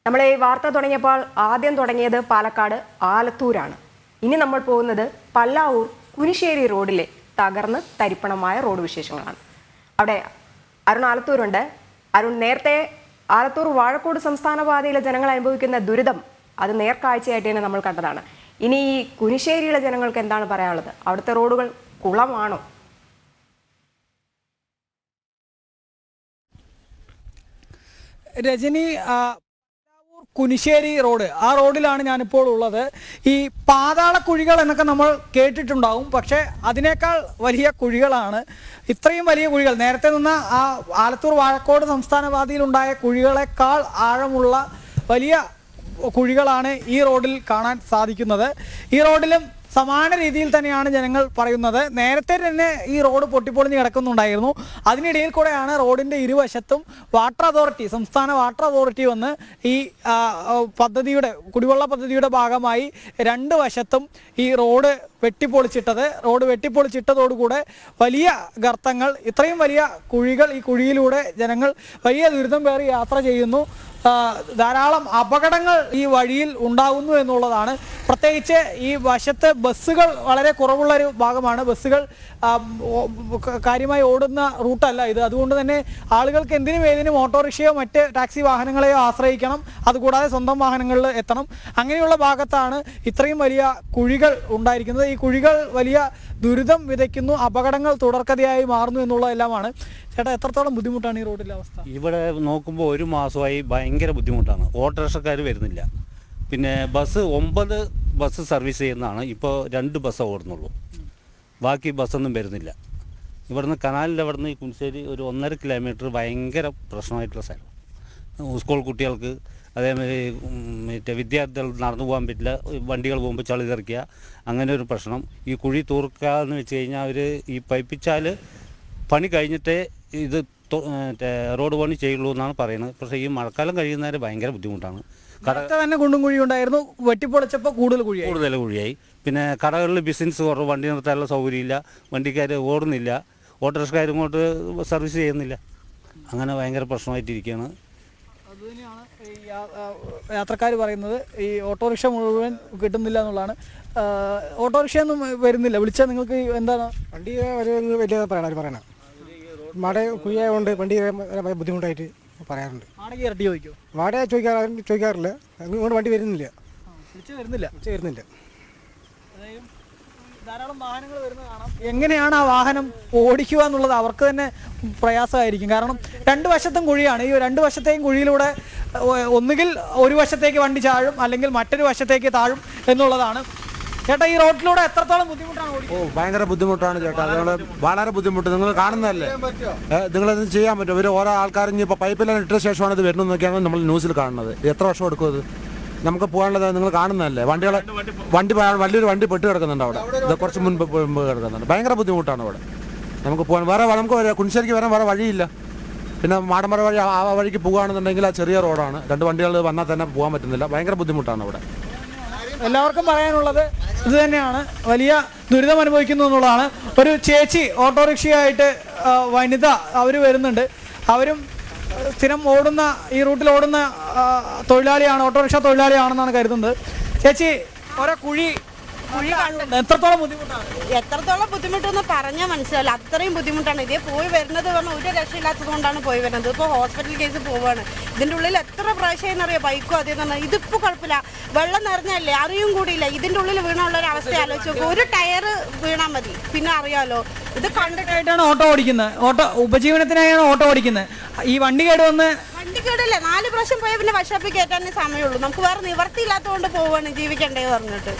നമ്മൾ ഈ വാർത്ത തുടങ്ങിയപ്പോൾ ആദ്യം തുടങ്ങിയത് പാലക്കാട് ആലത്തൂരാണ് ഇനി നമ്മൾ പോകുന്നത് പല്ലാവൂർ കുനിശ്ശേരി റോഡിലെ തകർന്ന് തരിപ്പണമായ റോഡ് വിശേഷങ്ങളാണ് അവിടെ അരുൺ ആലത്തൂരുണ്ട് അരുൺ നേരത്തെ ആലത്തൂർ വാഴക്കോട് സംസ്ഥാന പാതയിലെ ജനങ്ങൾ അനുഭവിക്കുന്ന ദുരിതം അത് നേർക്കാഴ്ചയായിട്ട് തന്നെ നമ്മൾ കണ്ടതാണ് ഇനി ഈ കുനിശ്ശേരിയിലെ ജനങ്ങൾക്ക് എന്താണ് പറയാനുള്ളത് അവിടുത്തെ റോഡുകൾ കുളമാണോ രജനി ആ, പല്ലാവൂർ കുനിശ്ശേരി റോഡ് ആ റോഡിലാണ് ഞാനിപ്പോൾ ഉള്ളത് ഈ പാതാള കുഴികൾ എന്നൊക്കെ നമ്മൾ കേട്ടിട്ടുണ്ടാവും പക്ഷേ അതിനേക്കാൾ വലിയ കുഴികളാണ് ഇത്രയും വലിയ കുഴികൾ നേരത്തെ നിന്ന ആ ആലത്തൂർ വാഴക്കോട് സംസ്ഥാന പാതയിലുണ്ടായ കുഴികളെക്കാൾ ആഴമുള്ള വലിയ കുഴികളാണ് ഈ റോഡിൽ കാണാൻ സാധിക്കുന്നത് ഈ റോഡിലും സമാന രീതിയിൽ തന്നെയാണ് ജനങ്ങൾ പറയുന്നത് നേരത്തെ തന്നെ ഈ റോഡ് പൊട്ടിപ്പൊളിഞ്ഞ് കിടക്കുന്നുണ്ടായിരുന്നു അതിനിടയിൽ കൂടെയാണ് റോഡിൻ്റെ ഇരുവശത്തും വാട്ടർ അതോറിറ്റി സംസ്ഥാന വാട്ടർ അതോറിറ്റി വന്ന് ഈ ആ, ആ, പദ്ധതിയുടെ കുടിവെള്ള പദ്ധതിയുടെ ഭാഗമായി രണ്ട് വശത്തും ഈ റോഡ് വെട്ടിപ്പൊളിച്ചിട്ടത് റോഡ് വെട്ടിപ്പൊളിച്ചിട്ടതോടുകൂടെ വലിയ ഗർത്തങ്ങൾ ഇത്രയും വലിയ കുഴികൾ ഈ കുഴിയിലൂടെ ജനങ്ങൾ വലിയ ദുരിതം പേറി യാത്ര ചെയ്യുന്നു ആ, ധാരാളം അപകടങ്ങൾ ഈ വഴിയിൽ ഉണ്ടാകുന്നു എന്നുള്ളതാണ് പ്രത്യേകിച്ച് ഈ വശത്ത് ബസ്സുകൾ വളരെ കുറവുള്ള ഒരു ഭാഗമാണ് ബസ്സുകൾ ആ, ഓ- ക- കാര്യമായി ഓടുന്ന റൂട്ടല്ല ഇത് അതുകൊണ്ട് തന്നെ ആളുകൾക്ക് എന്തിനും ഏതിനും ഓട്ടോറിക്ഷയോ മറ്റ് ടാക്സി വാഹനങ്ങളെയോ ആശ്രയിക്കണം അതുകൂടാതെ സ്വന്തം വാഹനങ്ങളിൽ എത്തണം അങ്ങനെയുള്ള ഭാഗത്താണ് ഇത്രയും വലിയ കുഴികൾ ഉണ്ടായിരിക്കുന്നത് ഈ കുഴികൾ വലിയ ദുരിതം വിതയ്ക്കുന്നു അപകടങ്ങൾ തുടർക്കഥയായി മാറുന്നു എന്നുള്ളതെല്ലാമാണ് ചേട്ടാ എത്രത്തോളം ബുദ്ധിമുട്ടാണ് ഈ റോഡിലെ അവസ്ഥ ഇവിടെ നോക്കുമ്പോൾ ഒരു മാസമായി ഭയങ്കര ബുദ്ധിമുട്ടാണ് ഓട്ടോറിക്ഷക്കാർ വരുന്നില്ല പിന്നെ ബസ് ഒമ്പത് ബസ് സർവീസ് ചെയ്യുന്നതാണ് ഇപ്പോൾ രണ്ട് ബസ് ഓടുന്നുള്ളൂ ബാക്കി ബസ്സൊന്നും വരുന്നില്ല ഇവിടുന്ന് കനാലിൻ്റെ അവിടുന്ന് ഈ കുഞ്ചേരി ഒരു ഒന്നര കിലോമീറ്റർ ഭയങ്കര പ്രശ്നമായിട്ടുള്ള സ്ഥലം സ്കൂൾ കുട്ടികൾക്ക് അതേമാതിരി ഉം, മറ്റേ വിദ്യാർത്ഥികൾ നടന്നു പോകാൻ പറ്റില്ല വണ്ടികൾ പോകുമ്പോൾ ചളി തെറിക്കുക അങ്ങനെ ഒരു പ്രശ്നം ഈ കുഴി തൂർക്കുക എന്ന് വെച്ച് കഴിഞ്ഞാൽ അവർ ഈ പൈപ്പിച്ചാൽ പണി കഴിഞ്ഞിട്ടേ ഇത് തൊ- മറ്റേ റോഡ് പണി ചെയ്യുള്ളൂ എന്നാണ് പറയുന്നത് പക്ഷേ ഈ മഴക്കാലം കഴിയുന്നവരെ ഭയങ്കര ബുദ്ധിമുട്ടാണ് കട നേരത്തെ തന്നെ കുണ്ടും കുഴി ഉണ്ടായിരുന്നു വെട്ടിപ്പൊളിച്ചപ്പോൾ കൂടുതൽ കുഴിയായി കൂടുതൽ കുഴിയായി പിന്നെ കടകളിൽ ബിസിനസ് കുറവ് വണ്ടി നിർത്താനുള്ള സൗകര്യമില്ല വണ്ടിക്കാർ ഓടുന്നില്ല ഓട്ടോറിക്ഷക്കാർ ഇങ്ങോട്ട് സർവീസ് ചെയ്യുന്നില്ല അങ്ങനെ ഭയങ്കര പ്രശ്നമായിട്ടിരിക്കുകയാണ് അതുതന്നെയാണ് ഈ യാത്രക്കാർ പറയുന്നത് ഈ ഓട്ടോറിക്ഷ മുഴുവൻ കിട്ടുന്നില്ല എന്നുള്ളതാണ് ആ, ഓട്ടോറിക്ഷയൊന്നും വരുന്നില്ല വിളിച്ചാൽ നിങ്ങൾക്ക് ഈ എന്താണ് വണ്ടി ഒരു വലിയ പറയണ പറയണം മട കുഴിയായതുകൊണ്ട് വണ്ടി വരാൻ ബുദ്ധിമുട്ടായിട്ട് പറയാറുണ്ട് ആണെങ്കിൽ ഇരട്ടി ചോദിക്കും വാടക ചോദിക്കാറ് ചോദിക്കാറില്ല ഇങ്ങോട്ട് വണ്ടി വരുന്നില്ല വിളിച്ചാൽ വരുന്നില്ല ഉച്ച വരുന്നില്ല അതായത് ധാരാളം വാഹനങ്ങൾ വരുന്നത് കാണാം എങ്ങനെയാണ് ആ വാഹനം ഓടിക്കുക എന്നുള്ളത് അവർക്ക് തന്നെ പ്രയാസമായിരിക്കും കാരണം രണ്ട് വശത്തും കുഴിയാണ് ഈ രണ്ട് വശത്തെയും കുഴിയിലൂടെ ഒ- ഒന്നുകിൽ ഒരു വശത്തേക്ക് വണ്ടി ചാഴും അല്ലെങ്കിൽ മറ്റൊരു വശത്തേക്ക് താഴും എന്നുള്ളതാണ് ചേട്ടാ ഈ റോഡിലൂടെ എത്രത്തോളം ബുദ്ധിമുട്ടാണ് ഓടി ഓ ഭയങ്കര ബുദ്ധിമുട്ടാണ് ചേട്ടാ നിങ്ങൾ വളരെ ബുദ്ധിമുട്ട് നിങ്ങൾ കാണുന്നതല്ലേ നിങ്ങളത് ചെയ്യാൻ പറ്റും ഇവർ ഓരോ ആൾക്കാർ ഇനി ഇപ്പോൾ പൈപ്പിലെല്ലാം ഇട്ട ശേഷമാണ് ഇത് വരുന്നത് നോക്കിയാണ് നമ്മൾ ന്യൂസിൽ കാണുന്നത് ഇത് എത്ര വർഷം എടുക്കും അത് നമുക്ക് പോകാനുള്ളത് നിങ്ങൾ കാണുന്നതല്ലേ വണ്ടികൾ വണ്ടി പ- വലിയൊരു വണ്ടി പെട്ട് കിടക്കുന്നുണ്ട് അവിടെ ഇത് കുറച്ച് മുൻപ് മുൻപ് കിടക്കുന്നുണ്ട് ഭയങ്കര ബുദ്ധിമുട്ടാണ് അവിടെ നമുക്ക് പോകാൻ വേറെ വ- നമുക്ക് വരാം, കുണിശ്ശേരിക്ക് വരാൻ വേറെ വഴിയില്ല പിന്നെ മാടമറ വഴി ആ ആ വഴിക്ക് പോകുകയാണെന്നുണ്ടെങ്കിൽ ആ ചെറിയ റോഡാണ് രണ്ട് വണ്ടികൾ വന്നാൽ തന്നെ പോകാൻ പറ്റുന്നില്ല ഭയങ്കര ബുദ്ധിമുട്ടാണ് അവിടെ എല്ലാവർക്കും പറയാനുള്ളത് ഇത് തന്നെയാണ് വലിയ ദുരിതം അനുഭവിക്കുന്നു എന്നുള്ളതാണ് ഒരു ചേച്ചി ഓട്ടോറിക്ഷയായിട്ട് ആ, വനിത അവർ വരുന്നുണ്ട് അവരും ആ, സ്ഥിരം ഓടുന്ന ഈ റൂട്ടിൽ ഓടുന്ന ആ, തൊഴിലാളിയാണ് ഓട്ടോറിക്ഷ തൊഴിലാളിയാണെന്നാണ് കരുതുന്നത് ചേച്ചി ഓരോ കുഴി കുഴി കാണുന്നുണ്ട് എത്രത്തോളം ബുദ്ധിമുട്ടാണ് എത്രത്തോളം ബുദ്ധിമുട്ടെന്ന് പറഞ്ഞാൽ മനസ്സിലാവില്ല അത്രയും ബുദ്ധിമുട്ടാണ് ഇതേ പോയി വരുന്നത് പറഞ്ഞാൽ ഒരു രക്ഷയില്ലാത്തത് കൊണ്ടാണ് പോയി വരുന്നത് ഇപ്പോൾ ഹോസ്പിറ്റൽ കേസ് പോവാണ് ഇതിൻ്റെ ഉള്ളിൽ എത്ര പ്രാവശ്യം എന്നറിയാം ബൈക്കും അതേ തന്നെ ഇതിപ്പോൾ കുഴപ്പമില്ല വെള്ളം നിറഞ്ഞല്ലേ അറിയും കൂടിയില്ല ഇതിൻ്റെ ഉള്ളിൽ വീണുള്ള ഒരു അവസ്ഥ ആലോചിച്ച് നോക്കും ഒരു ടയർ വീണാൽ മതി പിന്നെ അറിയാലോ ഇത് കണ്ടിട്ട് ആയിട്ടാണ് ഓട്ടോ ഓടിക്കുന്നത് ഓട്ടോ ഉപജീവനത്തിനായാണ് ഓട്ടോ ഓടിക്കുന്നത് ഈ വണ്ടി കേട് വന്ന് വണ്ടി കേടല്ലേ നാല് പ്രാവശ്യം പോയാൽ പിന്നെ വർഷോപ്പിൽ കയറ്റാനേ സമയമുള്ളൂ നമുക്ക് വേറെ നിവർത്തിയില്ലാത്തതുകൊണ്ട് പോവാണ് ജീവിക്കണ്ടേ പറഞ്ഞിട്ട്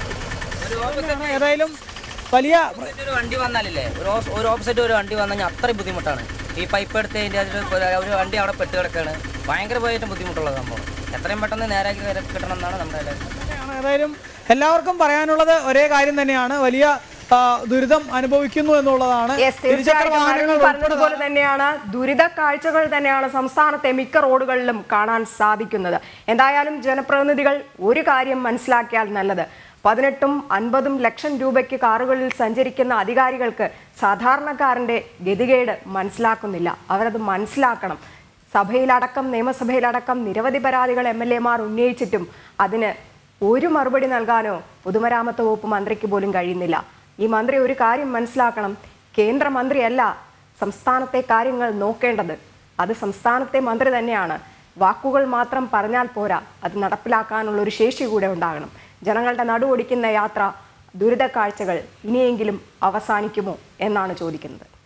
ഏതായാലും വലിയ ഓപ്പോസിറ്റ് ഒരു വണ്ടി വന്നാലില്ലേ ഒരു ഓസ്- ഒരു ഓപ്പോസിറ്റ് ഒരു വണ്ടി വന്നു കഴിഞ്ഞാൽ അത്രയും ബുദ്ധിമുട്ടാണ് ഈ പൈപ്പ് എടുത്ത് അതിൻ്റെ അതിൽ ഒരു- ഒരു വണ്ടി അവിടെ പെട്ട് കിടക്കുകയാണ് ഭയങ്കരമായിട്ട് ബുദ്ധിമുട്ടുള്ള സംഭവം എത്രയും പെട്ടെന്ന് നേരാക്കി നേരെ കിട്ടണം എന്നാണ് നമ്മുടെ എല്ലാവരും ആണ്. ഏതായാലും എല്ലാവർക്കും പറയാനുള്ളത് ഒരേ കാര്യം തന്നെയാണ് വലിയ ആ, ദുരിതം അനുഭവിക്കുന്നു എന്നുള്ളതാണ് Yes, ഇരുചക്ര തീർച്ചയായിട്ടും വാഹനങ്ങൾ അരുൺ പറഞ്ഞതുപോലെ തന്നെയാണ് ദുരിത കാഴ്ചകൾ തന്നെയാണ് സംസ്ഥാനത്തെ മിക്ക റോഡുകളിലും കാണാൻ സാധിക്കുന്നത് എന്തായാലും ജനപ്രതിനിധികൾ ഒരു കാര്യം മനസ്സിലാക്കിയാൽ നല്ലത് പതിനെട്ടും അൻപതും ലക്ഷം രൂപയ്ക്ക് കാറുകളിൽ സഞ്ചരിക്കുന്ന അധികാരികൾക്ക് സാധാരണക്കാരന്റെ ഗതികേട് മനസ്സിലാക്കുന്നില്ല അവരത് മനസ്സിലാക്കണം സഭയിലടക്കം നിയമസഭയിലടക്കം നിരവധി പരാതികൾ എം എൽ എമാർ ഉന്നയിച്ചിട്ടും അതിന് ഒരു മറുപടി നൽകാനോ പൊതുമരാമത്ത് വകുപ്പ് മന്ത്രിക്ക് പോലും കഴിയുന്നില്ല ഈ മന്ത്രി ഒരു കാര്യം മനസ്സിലാക്കണം കേന്ദ്രമന്ത്രിയല്ല സംസ്ഥാനത്തെ കാര്യങ്ങൾ നോക്കേണ്ടത് അത് സംസ്ഥാനത്തെ മന്ത്രി തന്നെയാണ് വാക്കുകൾ മാത്രം പറഞ്ഞാൽ പോരാ അത് നടപ്പിലാക്കാനുള്ള ഒരു ശേഷി കൂടെ ഉണ്ടാകണം ജനങ്ങളുടെ നടുവൊടിക്കുന്ന യാത്ര ദുരിത കാഴ്ചകൾ ഇനിയെങ്കിലും അവസാനിക്കുമോ എന്നാണ് ചോദിക്കുന്നത്